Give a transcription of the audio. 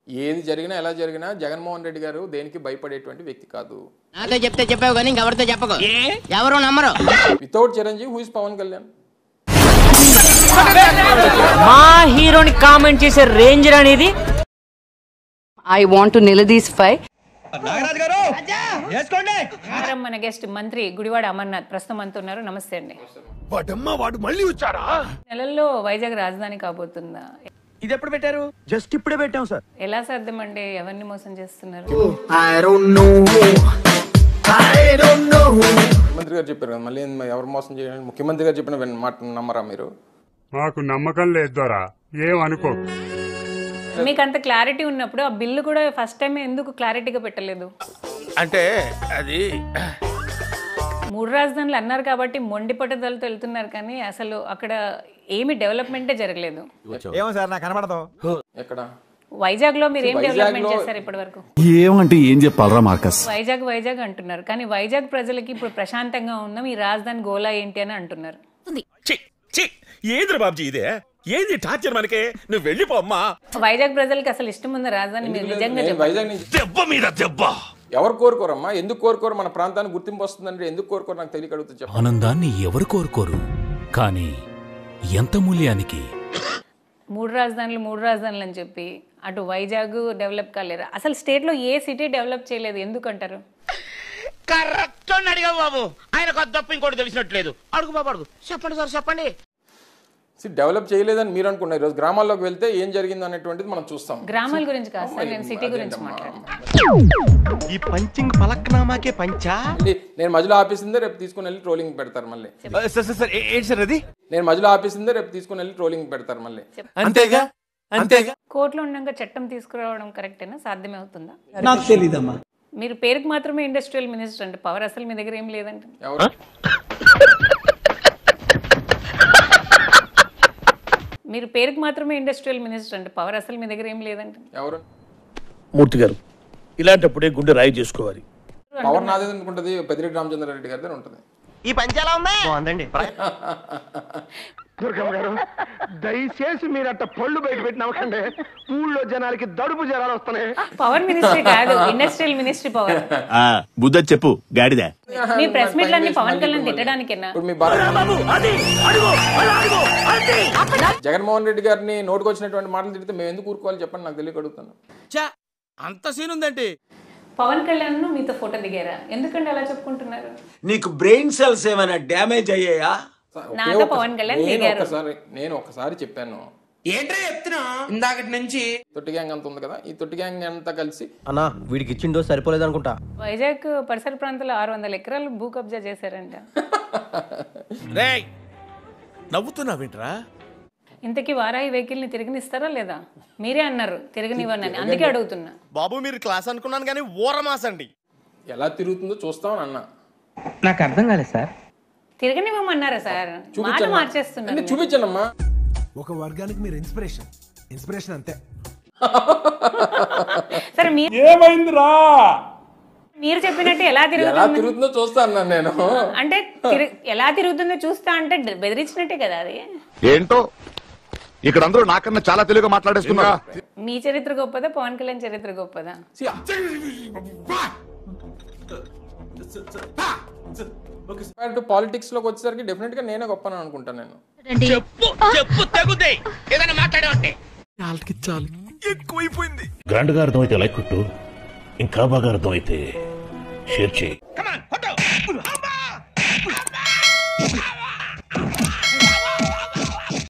ఏది జరిగినా ఎలా జరిగినా జగన్మోహన్ రెడ్డి గారు దేనికి భయపడేటువంటి వ్యక్తి కాదు నాతో చెప్తే చెప్పావు కానీ ఇంకెవరితో చెప్పకు ఎవరు నమ్మరు without Chiranjeevi who is Pawan Kalyan మా హీరోని కామెంట్ చేసే రేంజర్ అనేది I want to నిలదీసిఫై నమస్కారం మన గెస్ట్ మంత్రి గుడివాడ అమర్నాథ్ ప్రస్తుతం మనతో ఉన్నారు నమస్తే అండి నెలల్లో వైజాగ్ రాజధాని కాబోతుందా ఇది ఎప్పుడు పెట్టారు జస్ట్ ఇప్పుడే పెట్టాం సార్ ఎలా సాధ్యమండి ఎవరిని మోసం చేస్తున్నారు ముఖ్యమంత్రి గారు చెప్పారు కదా మళ్ళీ ఏంది మరి ఎవరు మోసం చేయాలని ముఖ్యమంత్రి గారు చెప్పిన విన్న మాట నమ్మరా మీరు మాకు నమ్మకం లేదు దొరా ఏమనుకో మీకు అంత క్లారిటీ ఉన్నప్పుడు ఆ బిల్లు కూడా ఫస్ట్ టైం ఎందుకు క్లారిటీగా పెట్టలేదు అంటే అది మూడు రాజధానులు అన్నారు కాబట్టి మొండి పట్టుదలతో వెళ్తున్నారు కానీ అసలు అక్కడ ఏమి డెవలప్మెంటే జరగలేదు ఏమో సార్ నాకు కనబడదు ఎక్కడ వైజాగ్ లో మీరు ఏం వైజాగ్లో- డెవలప్మెంట్ చేశారు ఇప్పటి వరకు ఏమంటే ఏం చెప్పాలరా మార్కస్ వైజాగ్ వైజాగ్ అంటున్నారు కానీ వైజాగ్ ప్రజలకి ఇప్పుడు ప్రశాంతంగా ఉన్నాం ఈ రాజధాని గోలా ఏంటి అని అంటున్నారు ఏంద్ర బాబ్జీ ఇదే ఏంది టార్చర్ మనకి నువ్వు వెళ్ళిపో అమ్మా వైజాగ్ ప్రజలకి అసలు ఇష్టం ఉంది రాజధాని మీరు నిజంగా నేను చెప్పండి వైజాగ్ నుంచి దెబ్బ మీద దెబ్బ ఎవరు కోరుకోరమ్మా ఎందుకు కోరుకోరు మన ప్రాంతానికి గుర్తింపు వస్తుందంటే ఎందుకు కోరుకోరు నాకు తెలియక అడుగుతా చెప్పండి ఆనందాన్ని ఎవరు కోరుకోరు కానీ ఎంత మూల్యానికి మూడు రాజధానులు మూడు రాజధానులు అని చెప్పి అటు వైజాగ్ డెవలప్ కాలేరు అసలు స్టేట్ లో ఏ సిటీ డెవలప్ చేయలేదు ఎందుకు అంటారు కరెక్ట్ అడిగావు బాబు ఆయన కొత్త తప్ప ఇంకోటి తెలిసినట్లేదు అడుగు బాబు అడుగు చెప్పండి సార్ చెప్పండి డెవలప్ చేయలేదని మీరు అనుకున్నారు ఈరోజు గ్రామాల్లోకి వెళ్తే ఏం జరిగింది అనేటువంటిది మనం చూస్తాం గ్రామాల గురించి కాదు సార్ నేను సిటీ గురించి మాట్లాడతాను ఈ పంచింగ్ పలక్నామాకే పంచా మళ్ళీ నేను మధ్యలో ఆపేసిందే రేపు తీసుకుని వెళ్ళి ట్రోలింగ్ పెడతారు మళ్ళీ సార్ సార్ సార్ ఏంటి సార్ అది నేను మధ్యలో ఆపేసిందే రేపు తీసుకుని వెళ్ళి ట్రోలింగ్ పెడతారు మళ్ళీ అంతేగా అంతేగా కోర్టులో ఉండగా చట్టం తీసుకురావడం కరెక్టేనా సాధ్యమే అవుతుందా నాకు తెలీదమ్మా మీరు పేరుకి మాత్రమే ఇండస్ట్రియల్ మినిస్టర్ అంటే పవర్ అసలు మీ దగ్గర ఏం లేదంటే ఎవరు మీరు పేరుకి మాత్రమే ఇండస్ట్రియల్ మినిస్టర్ అంటే పవర్ అసలు మీ దగ్గర ఏం లేదంటే ఎవరు మూర్తి గారు ఇలాంటప్పుడే గుండె రాయి చేసుకోవాలి పవర్ నాదే అనుకుంటది పెద్దిరెడ్డి రామచంద్రారెడ్డి గారి ఉంటుంది ఈ పంచి ఎలా ఉంది బాగుందండి దుర్గమ్మ గారు దయచేసి మీరు అట్ట పళ్ళు బయట పెట్టి నవ్వకండి ఊళ్ళో జనాలకి దడుపు జనాలు వస్తున్నాయి పవర్ మినిస్ట్రీ కాదు ఇండస్ట్రియల్ మినిస్ట్రీ పవర్ బుద్ధ చెప్పు గాడిద మీ ప్రెస్ మీట్లన్నీ పవన్ కళ్యాణ్ తిట్టడానికేనా ఇప్పుడు మీ భారత జగన్మోహన్ రెడ్డి గారిని నోటుకొచ్చినటువంటి మాటలు తిడితే మేము ఎందుకు ఊరుకోవాలి చెప్పండి నాకు తెలియక అడుగుతాను అంత సీన్ ఉందంటే పవన్ కళ్యాణ్ మీతో ఫోటో దిగారా ఎందుకంటే అలా చెప్పుకుంటున్నారు నీకు బ్రెయిన్ సెల్స్ ఏమైనా డ్యామేజ్ అయ్యాయా ఒకే నాతో ఒక్క- పవన్ కళ్యాణ్ నేను దిగారు. ఒక్కసారి నేను ఒకసారి చెప్పాను ఏంట్రా చెప్తున్నా ఇందాకటి నుంచి తొట్టి గ్యాంగ్ అంత ఉంది కదా ఈ తొట్టి గ్యాంగ్ అంతా కలిసి అన్నా వీడికి ఇచ్చిండో సరిపోలేదు అనుకుంటా వైజాగ్ పరిసర ప్రాంతాల్లో ఆరు వందల ఎకరాలు భూ కబ్జా చేశారంట రేయ్ నవ్వుతున్నావేంట్రా ఇంతకీ వారాయి వెహికల్ ని తిరిగినిస్తారా లేదా మీరే అన్నారు తిరగనివ్వనని అందుకే అడుగుతున్నా బాబు మీరు క్లాస్ అనుకున్నాను కానీ ఊరమాసండి ఎలా తిరుగుతుందో చూస్తామని అన్నా నాకు అర్థం కాలేదు సార్ తిరగనివ్వమన్నారా సార్ మాట చూపించండి మార్చేస్తున్నారు అంటే చూపించండి ఒక వర్గానికి మీరు ఇన్స్పిరేషన్ ఇన్స్పిరేషన్ అంతే సరే మీరు ఏమైందిరా మీరు చెప్పినట్టు ఎలా ఎలా తిరుగుతుంది తిరుగుతుందో చూస్తాను నేను అంటే తిరు- ఎలా తిరుగుతుందో చూస్తా అంటే బెదిరించినట్టే కదా అది ఏంటో ఇక్కడ అందరూ నాకన్నా చాలా తెలుగుగా మాట్లాడేస్తున్నా మీ చరిత్ర గొప్పదా పవన్ కళ్యాణ్ చరిత్ర గొప్పదా పాలిటిక్స్ లోకి వచ్చేసరికి డెఫినెట్ గా నేనే గొప్పని అనుకుంటాను నేను చెప్పు చెప్పు తగ్గుతాయి ఏదైనా మాట్లాడమంటే ఎక్కువైపోయింది గ్రాండ్ గా అర్థమైతే లైక్ కొట్టు ఇంకా బాగా అర్థమైతే షేర్ చేయి కమాన్ ఫోటో